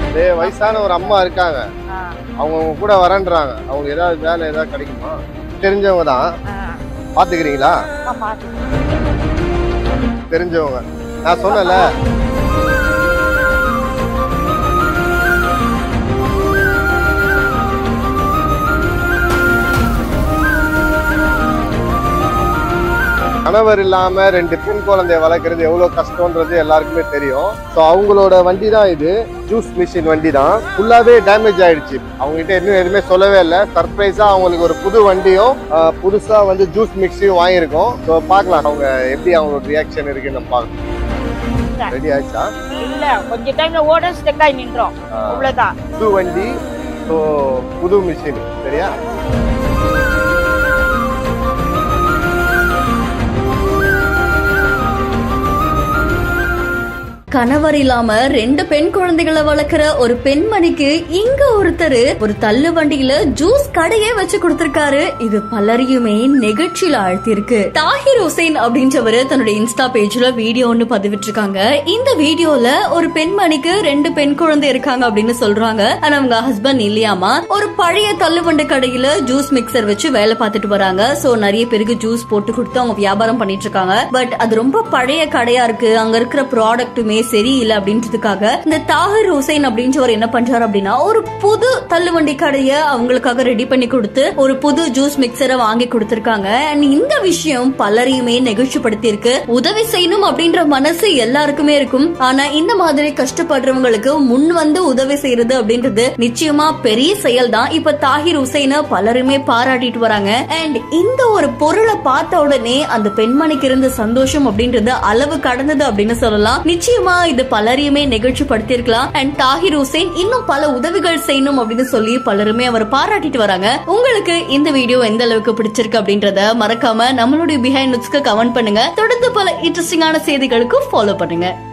அதே வயசான ஒரு அம்மா இருக்காங்க ஆ, அவங்க உங்க கூட வரேன்றாங்க அவங்களுக்கு ஏதாவது வேலை ஏதாவது கிடைக்குமா தெரிஞ்சவங்க தான் ஆ. பாத்துக்கிறீங்களா நான் பார்த்து தெரிஞ்சவங்க நான் சொன்னல கணவர் இல்லாம ரெண்டு பெண் குழந்தைய வளர்க்கறது எவ்வளவு கஷ்டம்ன்றது எல்லாருக்குமே தெரியும் ஸோ அவங்களோட வண்டி தான் இது ஜூஸ் மிஷின் வண்டி தான் ஃபுல்லாவே டேமேஜ் ஆயிடுச்சு அவங்க கிட்ட இன்னும் எதுவுமே சொல்லவே இல்லை சர்ப்ரைஸா அவங்களுக்கு ஒரு புது வண்டியும் ஆஹ், புதுசா வந்து ஜூஸ் மிக்ஸியும் வாங்கியிருக்கோம் ஸோ பார்க்கலாம் அவங்க எப்படி அவங்களோட ரியாக்ஷன் இருக்குன்னு நம்ம பார்க்கலாம் ரெடி ஆயிடுச்சா இல்ல கொஞ்ச டைம்ல ஓட ஸ்டெக் ஆகி நின்றோம் ஆஹ், அவ்வளவுதான் புது வண்டி ஸோ புது மிஷின் சரியா கணவர் இல்லாம ரெண்டு பெண் குழந்தைகளை வளர்க்கிற ஒரு பெண்மணிக்கு இங்க ஒருத்தர் ஒரு தள்ளு வண்டியில ஜூஸ் கடையே வச்சு கொடுத்திருக்காரு இது பலரையுமே நெகிழ்ச்சியில ஆழ்த்திருக்கு தாஹிர் ஹுசைன் அப்படின்றவரு தன்னுடைய இன்ஸ்டா பேஜ்ல வீடியோ ஒன்னு பதிவிட்டிருக்காங்க இந்த வீடியோல ஒரு பெண்மணிக்கு ரெண்டு பெண் குழந்தை இருக்காங்க அப்படின்னு சொல்றாங்க ஆனா அவங்க ஹஸ்பண்ட் இல்லையாமா ஒரு பழைய தள்ளுவண்டி கடையில ஜூஸ் மிக்சர் வச்சு வேலை பார்த்துட்டு வராங்க சோ நிறைய பேருக்கு ஜூஸ் போட்டு கொடுத்து அவங்க வியாபாரம் பண்ணிட்டு இருக்காங்க பட் அது ரொம்ப பழைய கடையா இருக்கு அங்க இருக்கிற ப்ராடக்ட்டுமே சரியில்லை அப்படின்றதுக்காக இந்த தாஹிர் ஹுசைன் அப்படின்றவர் என்ன பண்றாரு அப்படின்னா ஒரு புது தள்ளுவண்டி கடைய அவங்களுக்காக ரெடி பண்ணி கொடுத்து ஒரு புது ஜூஸ் மிக்சரை வாங்கி கொடுத்திருக்காங்க அண்ட் இந்த விஷயம் பலரையுமே நெகிழ்ச்சிப்படுத்தி இருக்கு உதவி செய்யணும் அப்படின்ற மனசு எல்லாருக்குமே இருக்கும் ஆனா இந்த மாதிரி கஷ்டப்படுறவங்களுக்கு முன் வந்து உதவி செய்யறது அப்படின்றது நிச்சயமா பெரிய செயல் தான் இப்ப தாஹிர் ஹுசைனை பலருமே பாராட்டிட்டு வராங்க அண்ட் இந்த ஒரு பொருளை பார்த்த உடனே அந்த பெண்மணிக்கு இருந்த சந்தோஷம் அப்படின்றது அளவு கடந்தது அப்படின்னு சொல்லலாம் நிச்சயமா இது பலரையுமே நிகழ்ச்சி படுத்திருக்கலாம் அண்ட் தாஹிர் ஹுசைன் இன்னும் பல உதவிகள் செய்யணும் அப்படின்னு சொல்லி பலருமே அவர் பாராட்டிட்டு வராங்க உங்களுக்கு இந்த வீடியோ எந்த அளவுக்கு பிடிச்சிருக்கு அப்படின்றத மறக்காம நம்மளுடைய பிஹைண்ட் நுட்ஸ்க்கு கமெண்ட் பண்ணுங்க தொடர்ந்து பல இன்ட்ரெஸ்டிங்கான செய்திகளுக்கு ஃபாலோ பண்ணுங்க